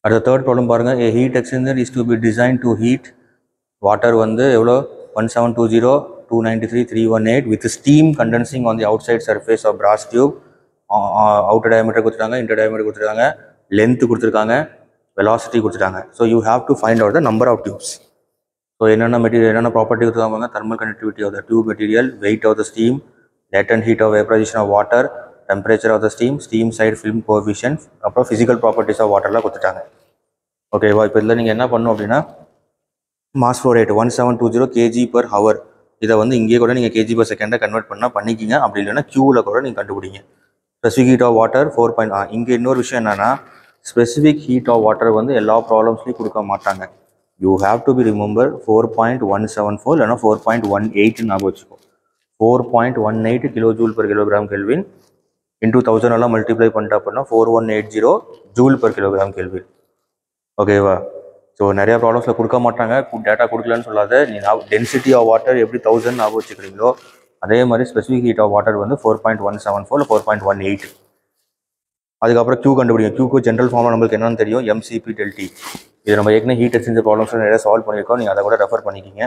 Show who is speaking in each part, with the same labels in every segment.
Speaker 1: அடுத்த third problem பாருங்கள் a heat exchanger is to be design to heat water வந்து எவ்வளோ one seven two zero two ninety three three one eight with steam condensing on the outside surface of brass tube outer diameter கொடுத்துருக்காங்க inter diameter கொடுத்துருக்காங்க length கொடுத்துருக்காங்க velocity கொடுத்துட்டாங்க so you have to find out the number of tubes so என்னென்ன material என்னென்ன property கொடுத்துருக்காங்க thermal conductivity of the tube material weight of the steam latent heat of vaporization of water temperature of the steam steam side film coefficient அப்புறம் physical properties of வாட்டர்லாம் கொடுத்துட்டாங்க ஓகேவா இப்போ இதில் நீங்கள் என்ன பண்ணணும் அப்படின்னா mass flow rate one seven two zero KG per hour இதை வந்து இங்கேயே கூட நீங்கள் கேஜி பர் செகண்டை கன்வெர்ட் பண்ணால் பண்ணிக்கிங்க அப்படி இல்லைன்னா க்யூவில் கூட நீங்கள் கண்டுபிடிங்க specific heat of water four point இங்கே இன்னொரு விஷயம் என்னன்னா ஸ்பெசிஃபிக் ஹீட் ஆஃப் வாட்டர் வந்து எல்லா ப்ராப்ளம்ஸ்லையும் கொடுக்க மாட்டாங்க you have to be remember four point one seven four இல்லைனா ஃபோர் பாயிண்ட் ஒன் எயிட்னு ஞாபகம் வச்சுக்கோ four point one eight kilo joule per kilogram kelvin into thousand எல்லாம் மல்டிப்ளை பண்ணிட்டா அப்படின்னா four one eight zero joule per kilogram kelvin ஓகேவா so நிறைய ப்ராப்ளம்ஸில் கொடுக்க மாட்டாங்க டேட்டா கொடுக்கலன்னு சொல்லாத நீ டென்சிட்டி ஆஃப் வாட்டர் எப்படி தௌசண்ட் ஞாபகம் வச்சுக்கிறீங்களோ அதே மாதிரி ஸ்பெசிஃபிக் ஹீட் ஆஃப் வாட்டர் வந்து four point one seven four four point one eight அதுக்கப்புறம் Q கண்டுபிடிங்க Qக்கு ஜென்ரல் ஃபார்மில் நம்மளுக்கு என்னன்னு தெரியும் எம்சிபி டெல்டி இது நம்ம ஏற்கனவே ஹீட் எக்ஸ்சேஞ்சர் ப்ராப்ளம்ஸ் நிறைய சால்வ் பண்ணியிருக்கோம் நீங்கள் அதை கூட ரெஃபர் பண்ணிக்கிங்க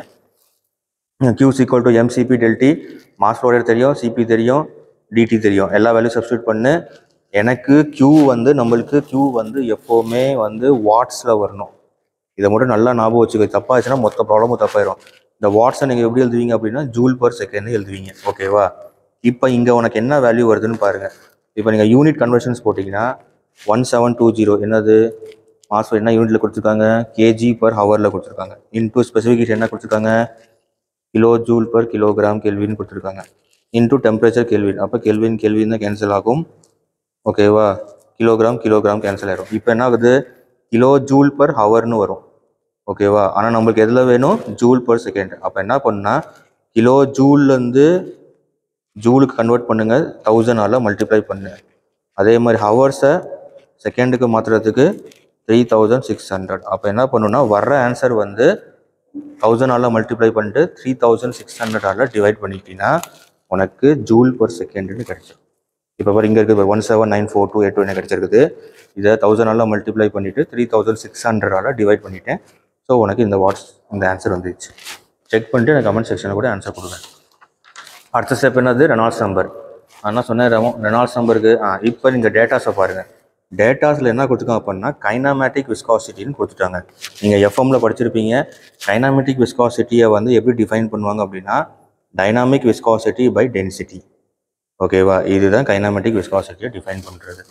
Speaker 1: Q equal to MCP delta T mass flow rate தெரியும் சிபி தெரியும் டிடி தெரியும் எல்லா வேல்யூ சப்ஸ்டியூட் பண்ணு எனக்கு Q வந்து நம்மளுக்கு Q வந்து எப்போவுமே வந்து வாட்ஸில் வரணும் இதை மட்டும் நல்லா ஞாபகம் வச்சுக்க தப்பாச்சுன்னா மொத்த ப்ராப்ளமும் தப்பாயிரும் இந்த வாட்ஸை நீங்கள் எப்படி எழுதுவீங்க அப்படின்னா ஜூல் பர் செகண்ட் எழுதுவீங்க ஓகேவா இப்போ இங்கே உனக்கு என்ன வேல்யூ வருதுன்னு பாருங்கள் இப்போ நீங்கள் யூனிட் கன்வர்ஷன்ஸ் போட்டிங்கன்னா ஒன் செவன் டூ ஜீரோ என்னது மாஸ் என்ன யூனிட்டில் கொடுத்துருக்காங்க கேஜி பர் ஹவரில் கொடுத்துருக்காங்க இன்டூ ஸ்பெசிஃபிகேஷன் என்ன கொடுத்துருக்காங்க kilo joule per kilogram kelvin கொடுத்துருக்காங்க இன்டூ டெம்பரேச்சர் கெல்வின் அப்போ கெல்வின் கெல்வின் தான் கேன்சல் ஆகும் ஓகேவா கிலோகிராம் கிலோகிராம் கேன்சல் ஆயிரும் இப்போ என்ன ஆகுது கிலோ ஜூல் பர் ஹவர்னு வரும் ஓகேவா ஆனால் நம்மளுக்கு எதில் வேணும் ஜூல் பர் செகண்ட் அப்போ என்ன பண்ணா கிலோ ஜூல்லேருந்து ஜூலுக்கு கன்வெர்ட் பண்ணுங்க தௌசண்டால் மல்டிப்ளை பண்ணு அதே மாதிரி ஹவர்ஸை செகண்டுக்கு மாற்றுறதுக்கு த்ரீ தௌசண்ட் சிக்ஸ் ஹண்ட்ரட் அப்போ என்ன பண்ணுன்னா வர்ற ஆன்சர் வந்து தௌசண்டால் மல்டிப்ளை பண்ணிட்டு த்ரீ தௌசண்ட் சிக்ஸ் ஹண்ட்ரடால் டிவைட் பண்ணிட்டீங்கன்னா உனக்கு ஜூல் பர் செகண்டுன்னு கிடைச்சிடும் இப்போ பாரு இங்கே இருக்குது one seven nine four two eight two எனக்கு கிடைச்சிருக்குது இதை தௌசண்டால் மல்டிப்ளை பண்ணிவிட்டு த்ரீ தௌசண்ட் சிக்ஸ் ஹண்ட்ரடால் டிவைட் பண்ணிட்டேன் ஸோ உனக்கு இந்த வாட்ஸ் இந்த ஆன்சர் வந்துருச்சு செக் பண்ணிட்டு எனக்கு கமெண்ட் செக்ஷனில் கூட ஆன்சர் கொடுங்க அடுத்த ஸ்டெப் என்னது ரெனால்ட்ஸ் நம்பர் நான் சொன்னேன் ரெமோ ரெனால்ட்ஸ் நம்பருக்கு ஆ இப்போ நீங்கள் டேட்டாஸை பாருங்கள் டேட்டாஸில் என்ன கொடுத்துருக்காங்க அப்படின்னா கைனாமேட்டிக் விஸ்காசிட்டின்னு கொடுத்துட்டாங்க நீங்கள் எஃப்எம்ல படிச்சிருப்பீங்க கைனாமேட்டிக் விஸ்காசிட்டியை வந்து எப்படி டிஃபைன் பண்ணுவாங்க அப்படின்னா டைனாமிக் விஸ்காசிட்டி பை டென்சிட்டி ஓகேவா இதுதான் கைனாமேட்டிக் விஸ்காசிட்டியை டிஃபைன் பண்ணுறது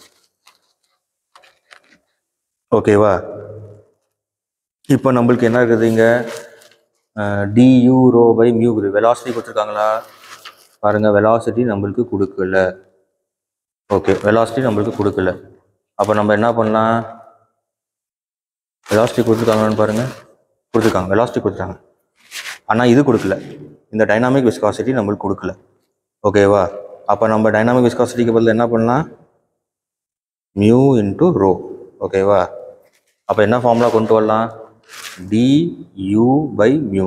Speaker 1: ஓகேவா இப்போ நம்மளுக்கு என்ன இருக்குது இங்கே டியூ ரோ பை மியூ இருக்குது வெலாசிட்டி கொடுத்துருக்காங்களா பாருங்கள் வெலாசிட்டி நம்மளுக்கு கொடுக்கல ஓகே வெலாசிட்டி நம்மளுக்கு கொடுக்கல அப்போ நம்ம என்ன பண்ணலாம் வெலாசிட்டி கொடுத்துருக்காங்கன்னு பாருங்கள் கொடுத்துருக்காங்க வெலாசிட்டி கொடுத்துருக்காங்க ஆனால் இது கொடுக்கல இந்த டைனாமிக் விஸ்காசிட்டி நம்மளுக்கு கொடுக்கல ஓகேவா அப்போ நம்ம டைனாமிக் விஸ்காசிட்டிக்கு பதில் என்ன பண்ணலாம் மியூ இன்ட்டு ரோ ஓகேவா அப்போ என்ன ஃபார்முலா கொண்டு வரலாம் டி யூ பை மியூ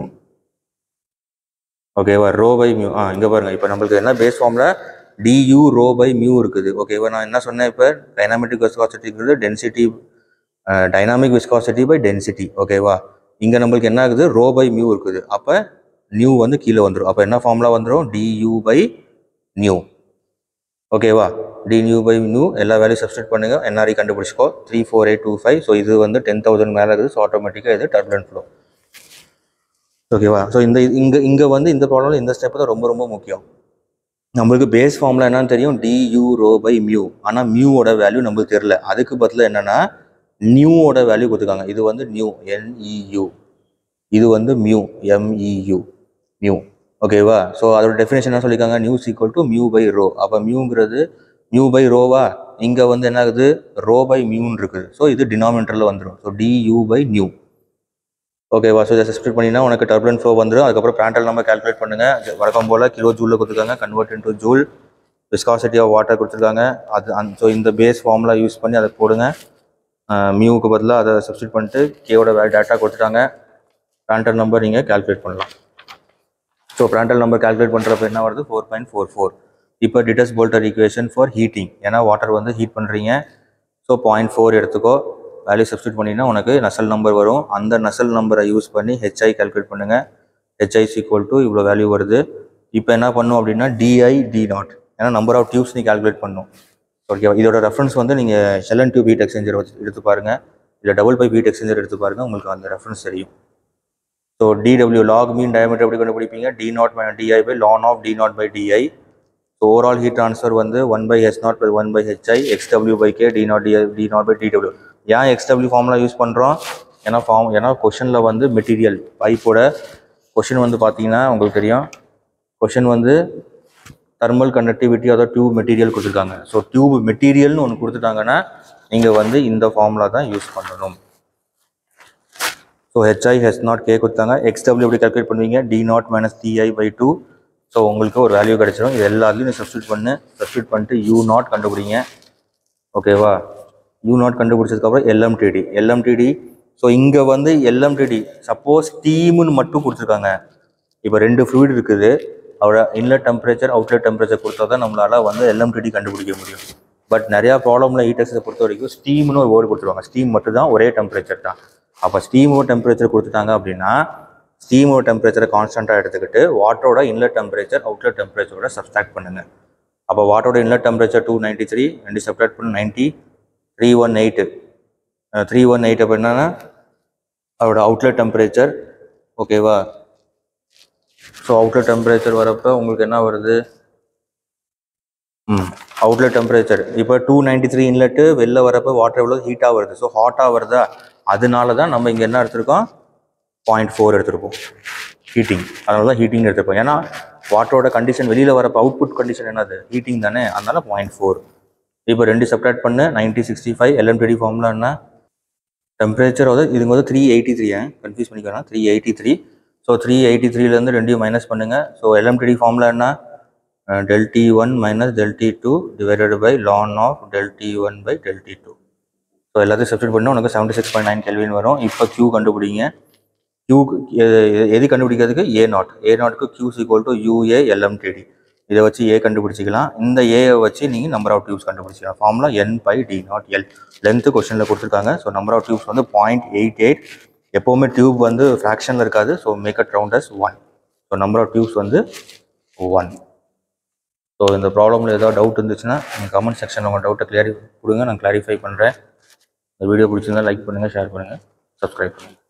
Speaker 1: ஓகேவா ரோ பை மியூ ஆ இங்கே பாருங்க இப்போ நம்மளுக்கு என்ன பேஸ் ஃபார்மில் டியூ ரோ பை மியூ இருக்குது ஓகேவா நான் என்ன சொன்னேன் இப்போ டைனாமிக் விஸ்காசிட்டிங்கிறது density dynamic viscosity by density ஓகேவா இங்கே நம்மளுக்கு என்ன ஆகுது ரோ பை மியூ இருக்குது அப்போ நியூ வந்து கீழே வந்துடும் அப்போ என்ன ஃபார்முலா வந்துடும் டியூ பை நியூ ஓகேவா டி நியூ பை நியூ எல்லா வேலையும் சப்ஸ்டியூட் பண்ணுங்க என்ஆர்ஐ கண்டுபிடிச்சிக்கோ three four eight two five so இது வந்து டென் தௌசண்ட் மேலே இருக்குது ஸோ ஆட்டோமேட்டிக்காக இது டர்புலன்ட் ஃப்ளோ ஓகேவா ஸோ இந்த இங்கே இங்கே வந்து இந்த ப்ராப்ளம்ல இந்த ஸ்டெப் தான் ரொம்ப ரொம்ப முக்கியம் நம்மளுக்கு பேஸ் ஃபார்ம்ல என்னன்னு தெரியும் D U rho by mu ஆனால் மியூவோட வேல்யூ நம்மளுக்கு தெரியல அதுக்கு பதிலாக என்னன்னா நியூவோட வேல்யூ கொடுத்துருக்காங்க இது வந்து நியூ என்இயூ இது வந்து மியூ எம்இயூ மியூ ஓகேவா ஸோ அதோட டெஃபினேஷன் என்ன சொல்லியிருக்காங்க nu's equal to mu by rho அப்போ மியூங்கிறது மியூ பை ரோவா இங்கே வந்து என்ன ஆகுது ரோ பை மியூன்னு இருக்குது ஸோ இது டினாமினேட்டரில் வந்துடும் so D U by nu ஓகேவா ஸோ இதை சப்ஸ்டியூட் பண்ணினா உனக்கு டர்புலன் ஃப்ளோ வந்துடும் அதுக்கப்புறம் பிராண்டல் நம்ம கால்குலேட் பண்ணுங்க வழக்கம் போல் கிலோ ஜூலில் கொடுத்துருக்காங்க convert into joule viscosity of water கொடுத்துருக்காங்க அது அந் ஸோ இந்த பேஸ் ஃபார்முலா யூஸ் பண்ணி அதை போடுங்க மியூவுக்கு பதிலாக அதை சப்ஸ்டியூட் பண்ணிட்டு கேவோட வேல் டேட்டா கொடுத்துட்டாங்க பிராண்டல் நம்பர் நீங்கள் கால்குலேட் பண்ணலாம் ஸோ பிராண்டல் நம்பர் கால்குலேட் பண்ணுறப்ப என்ன வருது ஃபோர் பாயிண்ட் ஃபோர் ஃபோர் இப்போ Dittus Boelter equation for heating ஏன்னா வாட்டர் வந்து ஹீட் பண்ணுறீங்க ஸோ பாயிண்ட் ஃபோர் எடுத்துக்கோ வேல்யூ சப்ஸ்டியூட் பண்ணினா உனக்கு நசல் நம்பர் வரும் அந்த நசல் நம்பரை யூஸ் பண்ணி ஹெச்ஐ கால்குலேட் பண்ணுங்கள் ஹெச்ஐ ஈக்குவல் டு இவ்வளோ வேல்யூ வருது இப்போ என்ன பண்ணும் அப்படின்னா டிஐ டி நாட் ஏன்னா நம்பர் ஆஃப் டியூப்ஸ் நீ கால்குலேட் பண்ணும் ஓகேவா இதோட ரெஃபரன்ஸ் வந்து நீங்கள் ஷெல்லன் டியூப் ஹீட் எக்ஸ்சேஞ்சர் வச்சு எடுத்து பாருங்கள் இல்லை டபுள் பைப் ஹீட் எக்ஸ்சேஞ்சர் எடுத்து பாருங்கள் உங்களுக்கு அந்த ரெஃபரன்ஸ் தெரியும் so DW log mean diameter எப்படி கண்டுபிடிப்பீங்க D naught by DI by ln of D naught by DI so overall heat transfer வந்து one by H naught by one by HI XW by K D naught D D naught by DW ஏன் XW formula use பண்ணுறோம் ஏன்னா form ஏன்னா கொஷனில் வந்து material பைப்போட question வந்து பார்த்தீங்கன்னா உங்களுக்கு தெரியும் கொஷின் வந்து தெர்மல் கண்டக்டிவிட்டி அதாவது டியூப் மெட்டீரியல் கொடுத்துருக்காங்க ஸோ டியூப் மெட்டீரியல்னு ஒன்று கொடுத்துட்டாங்கன்னா நீங்கள் வந்து இந்த ஃபார்முலா தான் யூஸ் பண்ணணும் so HI H naught K கொடுத்தாங்க எக்ஸ்டபிள்யூ எப்படி கால்குலேட் பண்ணுவீங்க D naught minus DI by two so உங்களுக்கு ஒரு வேல்யூ கிடைச்சிரும் இது எல்லாத்துலையும் நீ சப்ஸ்டியூட் பண்ணு சப்ஸ்டியூட் பண்ணிட்டு யூ நாட் கண்டுபிடிங்க ஓகேவா யூ நாட் கண்டுபிடிச்சதுக்கப்புறம் எல்எம்டிடி எல்எம்டிடி ஸோ இங்கே வந்து எல்எம்டிடி சப்போஸ் டீம்னு மட்டும் கொடுத்துருக்காங்க இப்போ ரெண்டு ஃப்ளூயிட் இருக்குது அவரோட இன்லெட் டெம்பரேச்சர் அவுட்லெட் டெம்பரேச்சர் கொடுத்தா தான் நம்மளால வந்து எல்எம்டிடி கண்டுபிடிக்க முடியும் பட் நிறையா ப்ராப்ளமில் ஹீட்டர்ஸை பொறுத்த வரைக்கும் ஸ்டீம்னு ஒரு வேர்டு கொடுத்துருவாங்க ஸ்டீம் மட்டும் தான் ஒரே டெம்பரேச்சர் தான் அப்போ ஸ்டீமோட டெம்பரேச்சர் கொடுத்துட்டாங்க அப்படின்னா ஸ்டீமோட டெம்பரேச்சரை கான்ஸ்டண்ட்டாக எடுத்துக்கிட்டு வாட்டரோட இன்லெட் டெம்பரேச்சர் அவுட்லெட் டெம்பரேச்சரோட சப்ஸ்ட்ராக்ட் பண்ணுங்கள் அப்போ வாட்டரோட inlet temperature two ninety three ரெண்டு சப்ஸ்ட்ராக்ட் பண்ண ninety three one eight three one eight அப்போ என்னன்னா அதோட அவுட்லெட் டெம்பரேச்சர் ஓகேவா ஸோ அவுட்லெட் டெம்பரேச்சர் வரப்போ உங்களுக்கு என்ன வருது ம் அவுட்லெட் டெம்பரேச்சர் இப்போ டூ நைன்டி த்ரீ இன்லெட்டு வெளில வரப்போ வாட்டர் எவ்வளோ ஹீட்டாக வருது ஸோ ஹாட்டாக வருதா அதனால தான் நம்ம இங்கே என்ன எடுத்திருக்கோம் பாயிண்ட் ஃபோர் எடுத்திருப்போம் ஹீட்டிங் அதனால தான் ஹீட்டிங் எடுத்திருப்போம் ஏன்னா வாட்டரோட கண்டிஷன் வெளியில் வரப்போ அவுட்புட் கண்டிஷன் என்னது ஹீட்டிங் தானே அதனால பாயிண்ட் ஃபோர் இப்போ ரெண்டு செப்பரேட் பண்ணு ninety sixty five LMTD formula என்ன டெம்பரேச்சர் வந்து இதுங்க வந்து த்ரீ எயிட்டி த்ரீ கன்ஃபியூஸ் பண்ணிக்கலாம் three eighty three so three eighty த்ரீலேருந்து ரெண்டையும் மைனஸ் பண்ணுங்கள் ஸோ எல்எம்டிடி ஃபார்முலா என்ன del T one minus del T two divided by ln of del T one by del T two so எல்லாத்தையும் substitute பண்ணால் உனக்கு seventy six point nine kelvin வரும் இப்போ Q கண்டுபிடிங்க கியூ எது கண்டுபிடிக்கிறதுக்கு ஏ நாட் ஏ நாட்க்கு Q's equal to UA LMTD இதை வச்சு ஏ கண்டுபிடிச்சிக்கலாம் இந்த ஏயை வச்சு நீங்கள் நம்பர் ஆஃப் டியூப்ஸ் கண்டுபிடிச்சிக்கலாம் formula N by D naught L length கொஸ்டினில் கொடுத்துருக்காங்க ஸோ நம்பர் ஆஃப் டியூப்ஸ் வந்து பாயிண்ட் எயிட் எயிட் எப்போவுமே டியூப் வந்து ஃப்ராக்ஷனில் இருக்காது so make at rounds one so number of tubes வந்து ஒன் ஸோ இந்த ப்ராப்ளமில் ஏதாவது டவுட் இருந்துச்சுன்னா நீங்கள் கமெண்ட் செக்ஷனில் உங்கள் டவுட்டை கிளியரி கொடுங்க நான் கிளாரிஃபை பண்ணுறேன் இந்த வீடியோ பிடிச்சிருந்தா லைக் பண்ணுங்கள் ஷேர் பண்ணுங்கள் சப்ஸ்கிரைப் பண்ணுங்கள்